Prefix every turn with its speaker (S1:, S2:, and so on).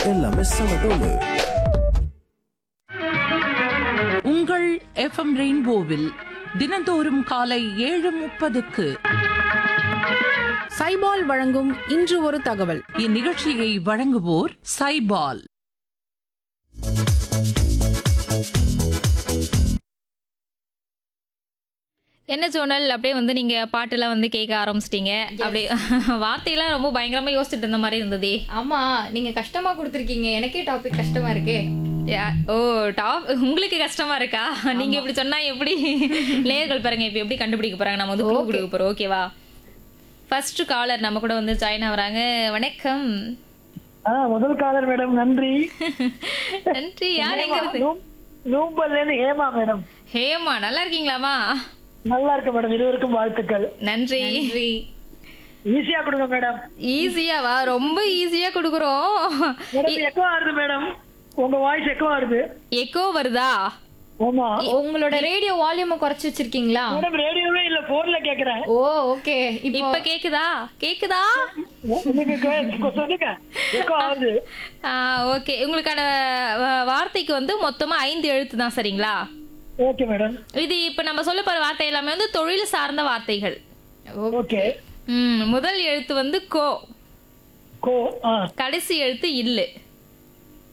S1: எல்லாமே செம தோலு
S2: உங்கள் எஃப்எம் ரெயின்போவில் தினந்தோறும் காலை ஏழு முப்பதுக்கு
S3: சைபால் வழங்கும் இன்று ஒரு தகவல்
S2: இந்நிகழ்ச்சியை வழங்குவோர் சைபால்
S4: என்ன சோனல் அப்படியே வந்து நீங்க பாட்டெல்லாம் வந்து கேட்க ஆரம்பிச்சிட்டீங்க அப்படியே வார்த்தையெல்லாம் ரொம்ப பயங்கரமா யோசிச்சுட்டு இருந்த மாதிரி இருந்ததே
S5: ஆமா நீங்க கஷ்டமா கொடுத்துருக்கீங்க எனக்கே டாபிக் கஷ்டமா இருக்கே
S4: யா- ஓ டாப் உங்களுக்கு கஷ்டமா இருக்கா நீங்க இப்படி சொன்னா எப்படி நேர்கள் பாருங்க இப்ப எப்படி கண்டுபிடிக்க போறாங்க நம்ம வந்து clue கொடுக்க போறோம் ஓகேவா ஃபர்ஸ்ட் காலர் நம்ம கூட வந்து ஜாயின் ஆகுறாங்க வணக்கம்
S6: ஆ முதல் காலர் மேடம் நன்றி
S4: நன்றி யார் எங்க இருந்து
S6: நூம்பல்ல இருந்து ஹேமா மேடம்
S4: ஹேமா நல்லா இருக்கீங்களாமா
S6: நல்லா இருக்கு மேடம் இருவருக்கும் வாழ்த்துக்கள்
S4: நன்றி
S6: ஈஸியா கொடுங்க மேடம்
S4: ஈஸியாவா ரொம்ப ஈஸியா கொடுக்குறோம்
S6: மேடம் எக்கோ ஆறுது மேடம் உங்க வாய்ஸ் எக்கோ ஆறுது
S4: எக்கோ வருதா
S6: ஆமா
S5: உங்களோட ரேடியோ வால்யூமை குறைச்சு வச்சிருக்கீங்களா
S6: மேடம் ரேடியோவே இல்ல போன்ல கேக்குறேன்
S5: ஓ ஓகே இப்போ
S4: இப்ப கேக்குதா கேக்குதா
S6: நீங்க கே- சொல்லுங்க எக்கோ ஆகுது
S4: ஓகே உங்களுக்கான வ- வார்த்தைக்கு வந்து மொத்தமா ஐந்து எழுத்து தான் சரிங்களா
S6: ஓகே மேடம்
S4: இது இப்ப நம்ம சொல்ல போற வார்த்தை எல்லாமே வந்து தொழில் சார்ந்த வார்த்தைகள்
S6: ஓகே
S4: ம் முதல் எழுத்து வந்து கோ
S6: கோ ஆ
S4: கடைசி எழுத்து இல்லு